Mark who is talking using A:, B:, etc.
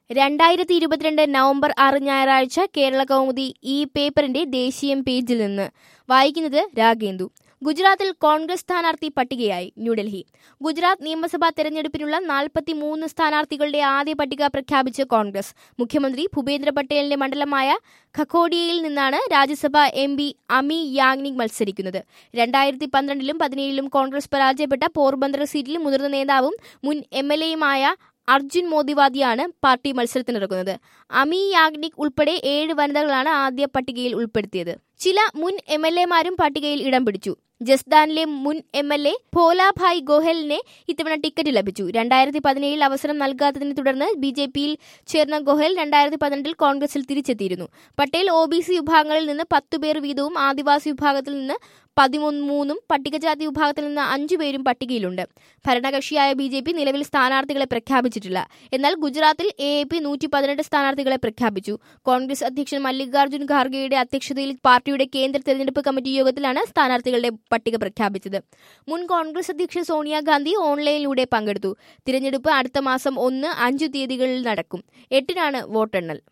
A: രണ്ടായിരത്തി ഇരുപത്തിരണ്ട് നവംബർ ആറ് ഞായറാഴ്ച കേരള കൗമുദി ഈ പേപ്പറിന്റെ ദേശീയം പേജിൽ നിന്ന് വായിക്കുന്നത് രാഗേന്ദു ഗുജറാത്തിൽ കോൺഗ്രസ് സ്ഥാനാർത്ഥി പട്ടികയായി ന്യൂഡൽഹി ഗുജറാത്ത് നിയമസഭാ തെരഞ്ഞെടുപ്പിനുള്ള നാൽപ്പത്തി മൂന്ന് സ്ഥാനാർത്ഥികളുടെ ആദ്യ പട്ടിക പ്രഖ്യാപിച്ച് കോൺഗ്രസ് മുഖ്യമന്ത്രി ഭൂപേന്ദ്ര പട്ടേലിന്റെ മണ്ഡലമായ ഖക്കോഡിയയിൽ നിന്നാണ് രാജ്യസഭ എം പി അമി യാഗ്നിക് മത്സരിക്കുന്നത് രണ്ടായിരത്തി പന്ത്രണ്ടിലും പതിനേഴിലും കോൺഗ്രസ് പരാജയപ്പെട്ട പോർബന്ദർ സീറ്റിൽ മുതിർന്ന നേതാവും മുൻ എം എൽ എയുമായ അർജുൻ മോദിവാദിയാണ് പാർട്ടി മത്സരത്തിനിറങ്ങുന്നത് അമി യാഗ്നിക് ഉൾപ്പെടെ ഏഴ് വനിതകളാണ് ആദ്യ പട്ടികയിൽ ഉൾപ്പെടുത്തിയത് ചില മുൻ എം എൽ എമാരും പട്ടികയിൽ ഇടം പിടിച്ചു ജസ്ദാനിലെ മുൻ എം എൽ എ ഭോലാഭായ് ഗോഹലിനെ ഇത്തവണ ടിക്കറ്റ് ലഭിച്ചു രണ്ടായിരത്തി പതിനേഴിൽ അവസരം നൽകാത്തതിനെ തുടർന്ന് ബി ജെ പിയിൽ ചേർന്ന ഗോഹൽ രണ്ടായിരത്തി പന്ത്രണ്ടിൽ കോൺഗ്രസിൽ തിരിച്ചെത്തിയിരുന്നു പട്ടേൽ ഒ ബി സി വിഭാഗങ്ങളിൽ നിന്ന് പത്തു പേർ വീതവും ആദിവാസി വിഭാഗത്തിൽ നിന്ന് പതിമൂന്നും പട്ടികജാതി വിഭാഗത്തിൽ നിന്ന് അഞ്ചു പേരും പട്ടികയിലുണ്ട് ഭരണകക്ഷിയായ ബി ജെ പി നിലവിൽ സ്ഥാനാർത്ഥികളെ പ്രഖ്യാപിച്ചിട്ടില്ല എന്നാൽ ഗുജറാത്തിൽ എ എ പി നൂറ്റി പതിനെട്ട് സ്ഥാനാർത്ഥികളെ പ്രഖ്യാപിച്ചു കോൺഗ്രസ് അധ്യക്ഷൻ മല്ലികാർജ്ജുൻ ഖാർഗെയുടെ അധ്യക്ഷതയിൽ പാർട്ടിയുടെ കേന്ദ്ര തെരഞ്ഞെടുപ്പ് കമ്മിറ്റി യോഗത്തിലാണ് സ്ഥാനാർത്ഥികളുടെ പട്ടിക പ്രഖ്യാപിച്ചത് മുൻ കോൺഗ്രസ് അധ്യക്ഷ സോണിയാഗാന്ധി ഓൺലൈനിലൂടെ പങ്കെടുത്തു തിരഞ്ഞെടുപ്പ് അടുത്ത മാസം ഒന്ന് അഞ്ചു തീയതികളിൽ നടക്കും എട്ടിനാണ് വോട്ടെണ്ണൽ